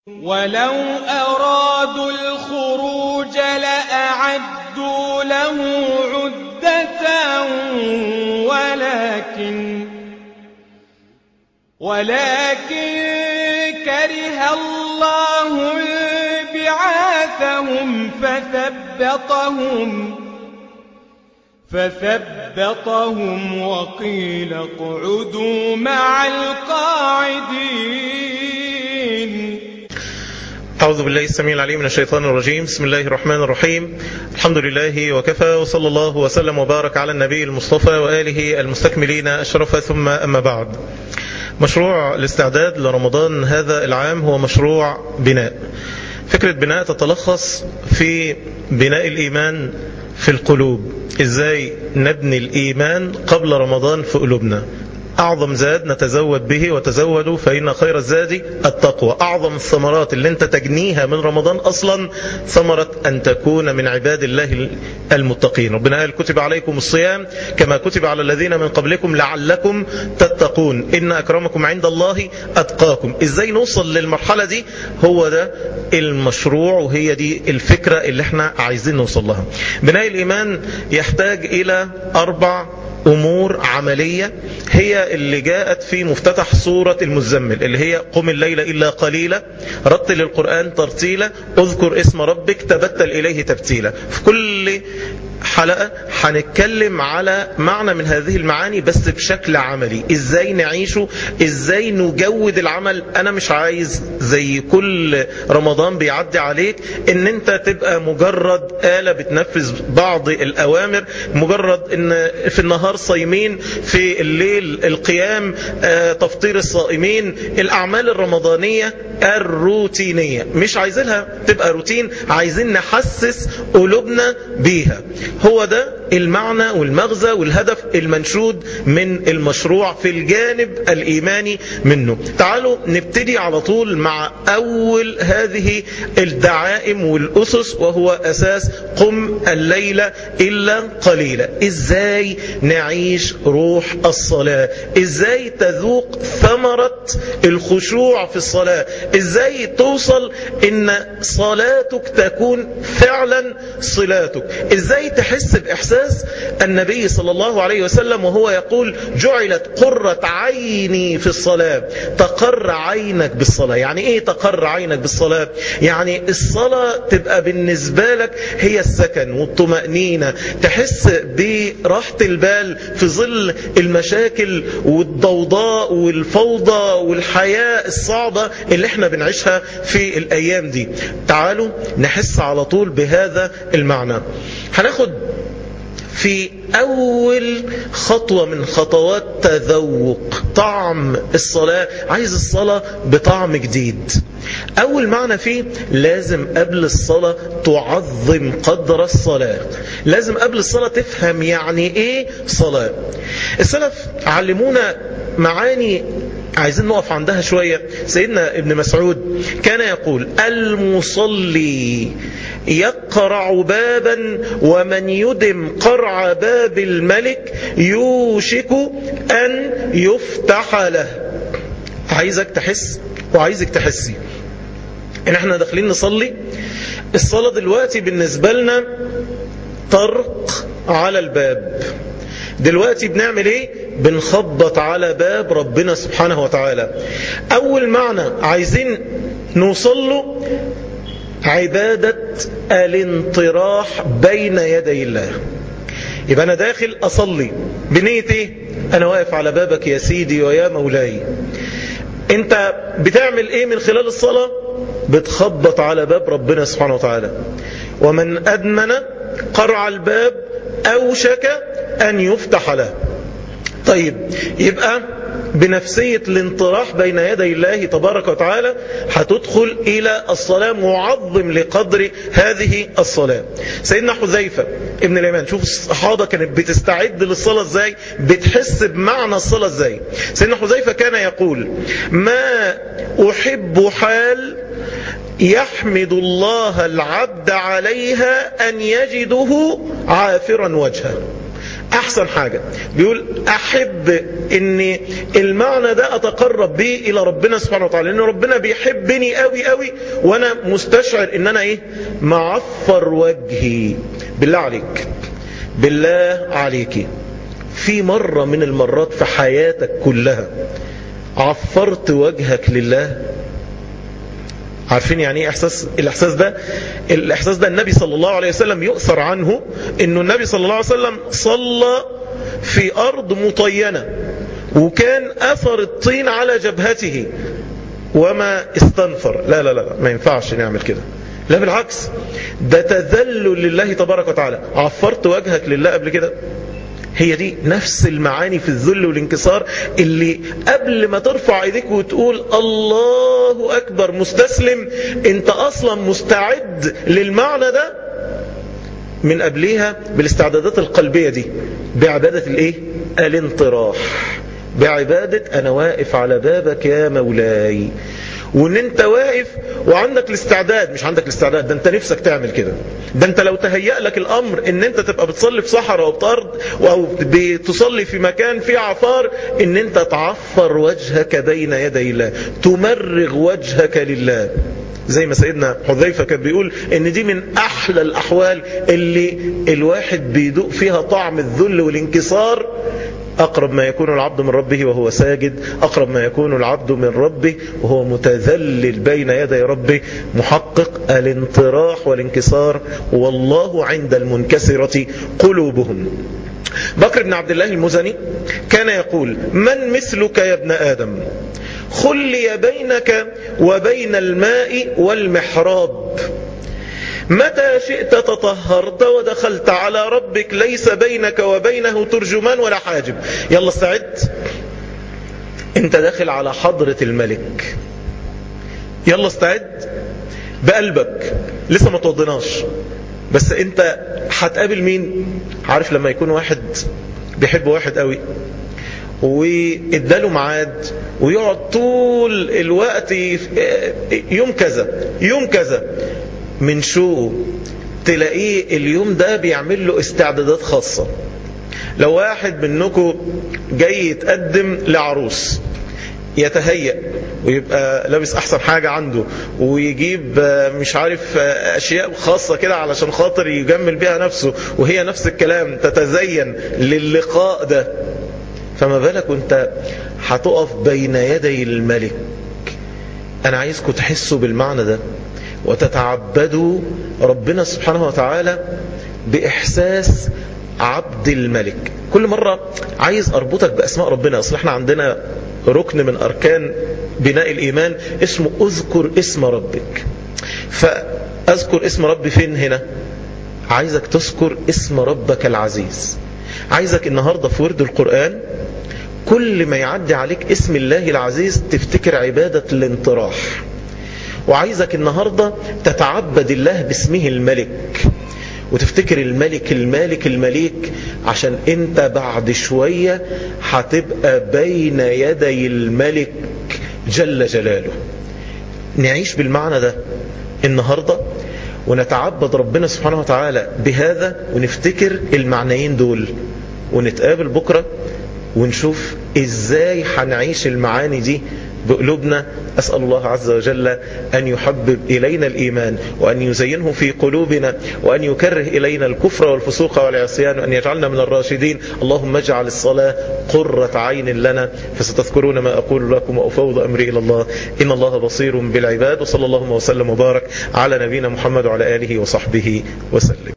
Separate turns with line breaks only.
وَلَوْ أَرَادُوا الْخُرُوجَ لَأَعَدُّوا لَهُ عُدَّةً وَلَٰكِن كَرِهَ اللَّهُ انبِعَاثَهُمْ فَثَبَّطَهُمْ وَقِيلَ اقْعُدُوا مَعَ الْقَاعِدِينَ
أعوذ بالله السميع العليم من الشيطان الرجيم بسم الله الرحمن الرحيم الحمد لله وكفى وصلى الله وسلم وبارك على النبي المصطفى وآله المستكملين الشرف ثم أما بعد مشروع الاستعداد لرمضان هذا العام هو مشروع بناء فكرة بناء تتلخص في بناء الإيمان في القلوب إزاي نبني الإيمان قبل رمضان في قلوبنا أعظم زاد نتزود به وتزودوا فإن خير الزاد التقوى أعظم الثمرات اللي انت تجنيها من رمضان أصلا ثمرة أن تكون من عباد الله المتقين ربنا قال كتب عليكم الصيام كما كتب على الذين من قبلكم لعلكم تتقون إن أكرمكم عند الله أتقاكم إزاي نوصل للمرحلة دي هو ده المشروع وهي دي الفكرة اللي احنا عايزين نوصل لها بناء الإيمان يحتاج إلى أربع أمور عملية هي اللي جاءت في مفتتح سورة المزمل اللي هي قم الليل إلا قليلا رتل القرآن ترتيلا اذكر اسم ربك تبتل إليه تبتيلا في كل حلقة هنتكلم على معنى من هذه المعاني بس بشكل عملي ازاي نعيشه ازاي نجود العمل انا مش عايز زي كل رمضان بيعدي عليك ان انت تبقى مجرد آلة بتنفذ بعض الاوامر مجرد ان في النهار صايمين في الليل القيام آه، تفطير الصائمين الاعمال الرمضانية الروتينية مش عايزينها تبقى روتين عايزين نحسس قلوبنا بيها هو ده المعنى والمغزى والهدف المنشود من المشروع في الجانب الإيماني منه تعالوا نبتدي على طول مع أول هذه الدعائم والأسس وهو أساس قم الليلة إلا قليلا إزاي نعيش روح الصلاة إزاي تذوق ثمرة الخشوع في الصلاة إزاي توصل إن صلاتك تكون فعلا صلاتك إزاي تحس بإحساس النبي صلى الله عليه وسلم وهو يقول جعلت قرة عيني في الصلاة تقر عينك بالصلاة يعني ايه تقر عينك بالصلاة يعني الصلاة تبقى بالنسبة لك هي السكن والطمأنينة تحس براحة البال في ظل المشاكل والضوضاء والفوضى والحياة الصعبة اللي احنا بنعيشها في الايام دي تعالوا نحس على طول بهذا المعنى هناخد في أول خطوة من خطوات تذوق طعم الصلاة عايز الصلاة بطعم جديد أول معنى فيه لازم قبل الصلاة تعظم قدر الصلاة لازم قبل الصلاة تفهم يعني إيه صلاة السلف علمونا معاني عايزين نقف عندها شوية سيدنا ابن مسعود كان يقول المصلي يقرع بابا ومن يدم قرع باب الملك يوشك أن يفتح له عايزك تحس وعايزك تحسي ان احنا داخلين نصلي الصلاة دلوقتي بالنسبة لنا طرق على الباب دلوقتي بنعمل ايه بنخبط على باب ربنا سبحانه وتعالى اول معنى عايزين نوصل له عبادة الانطراح بين يدي الله يبقى انا داخل اصلي بنية ايه انا واقف على بابك يا سيدي ويا مولاي انت بتعمل ايه من خلال الصلاة بتخبط على باب ربنا سبحانه وتعالى ومن ادمن قرع الباب اوشك أن يفتح له طيب يبقى بنفسية الانطراح بين يدي الله تبارك وتعالى هتدخل إلى الصلاة معظم لقدر هذه الصلاة سيدنا حذيفة ابن اليمان شوف الصحابة كانت بتستعد للصلاة ازاي بتحس بمعنى الصلاة ازاي سيدنا حذيفة كان يقول ما أحب حال يحمد الله العبد عليها أن يجده عافرا وجهه احسن حاجة بيقول احب ان المعنى ده اتقرب به الى ربنا سبحانه وتعالى لان ربنا بيحبني قوي قوي وانا مستشعر ان انا ايه معفر وجهي بالله عليك بالله عليك في مرة من المرات في حياتك كلها عفرت وجهك لله عارفين يعني ايه احساس الاحساس ده الاحساس ده النبي صلى الله عليه وسلم يؤثر عنه انه النبي صلى الله عليه وسلم صلى في ارض مطينة وكان اثر الطين على جبهته وما استنفر لا لا لا ما ينفعش نعمل كده لا بالعكس ده تذلل لله تبارك وتعالى عفرت وجهك لله قبل كده هي دي نفس المعاني في الذل والانكسار اللي قبل ما ترفع ايديك وتقول الله اكبر مستسلم انت اصلا مستعد للمعنى ده من قبلها بالاستعدادات القلبية دي بعبادة الايه الانطراح بعبادة انا واقف على بابك يا مولاي وان انت واقف وعندك الاستعداد مش عندك الاستعداد ده انت نفسك تعمل كده ده انت لو تهيأ لك الامر ان انت تبقى بتصلي في صحراء او بارض او بتصلي في مكان فيه عفار ان انت تعفر وجهك بين يدي الله تمرغ وجهك لله زي ما سيدنا حذيفة كان بيقول ان دي من احلى الاحوال اللي الواحد بيدوق فيها طعم الذل والانكسار أقرب ما يكون العبد من ربه وهو ساجد أقرب ما يكون العبد من ربه وهو متذلل بين يدي ربه محقق الانطراح والانكسار والله عند المنكسرة قلوبهم بكر بن عبد الله المزني كان يقول من مثلك يا ابن آدم خلي بينك وبين الماء والمحراب متى شئت تطهرت ودخلت على ربك ليس بينك وبينه ترجمان ولا حاجب يلا استعد انت داخل على حضرة الملك يلا استعد بقلبك لسه ما توضناش بس انت هتقابل مين عارف لما يكون واحد بيحب واحد قوي واداله ميعاد ويقعد طول الوقت يوم كذا يوم كذا من شو تلاقيه اليوم ده بيعمل له استعدادات خاصة لو واحد منكم جاي يتقدم لعروس يتهيأ ويبقى لابس احسن حاجة عنده ويجيب مش عارف اشياء خاصة كده علشان خاطر يجمل بيها نفسه وهي نفس الكلام تتزين للقاء ده فما بالك وانت هتقف بين يدي الملك انا عايزكم تحسوا بالمعنى ده وتتعبدوا ربنا سبحانه وتعالى بإحساس عبد الملك كل مرة عايز أربطك بأسماء ربنا أصل احنا عندنا ركن من أركان بناء الإيمان اسمه أذكر اسم ربك فأذكر اسم ربي فين هنا عايزك تذكر اسم ربك العزيز عايزك النهاردة في ورد القرآن كل ما يعدي عليك اسم الله العزيز تفتكر عبادة الانطراح وعايزك النهاردة تتعبد الله باسمه الملك وتفتكر الملك المالك المليك عشان انت بعد شوية هتبقى بين يدي الملك جل جلاله نعيش بالمعنى ده النهاردة ونتعبد ربنا سبحانه وتعالى بهذا ونفتكر المعنيين دول ونتقابل بكرة ونشوف ازاي هنعيش المعاني دي بقلوبنا أسأل الله عز وجل أن يحبب إلينا الإيمان وأن يزينه في قلوبنا وأن يكره إلينا الكفر والفسوق والعصيان وأن يجعلنا من الراشدين اللهم اجعل الصلاة قرة عين لنا فستذكرون ما أقول لكم وأفوض أمري إلى الله إن الله بصير بالعباد وصلى الله وسلم وبارك على نبينا محمد وعلى آله وصحبه وسلم